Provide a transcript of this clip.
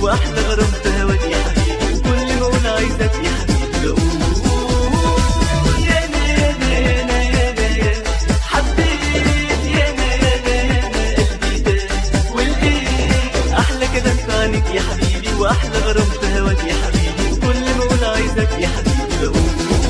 واحلى غرام في هواك يا حبيبي وكل ما اقول عايزك يا حبيبي بقول يا انا يا انا يا انا يا انا يا حبيت يا انا يا انا يا انا قلبي ده والايه احلى كلام في عينيك يا حبيبي واحلى غرام في هواك يا حبيبي وكل ما اقول عايزك يا حبيبي بقول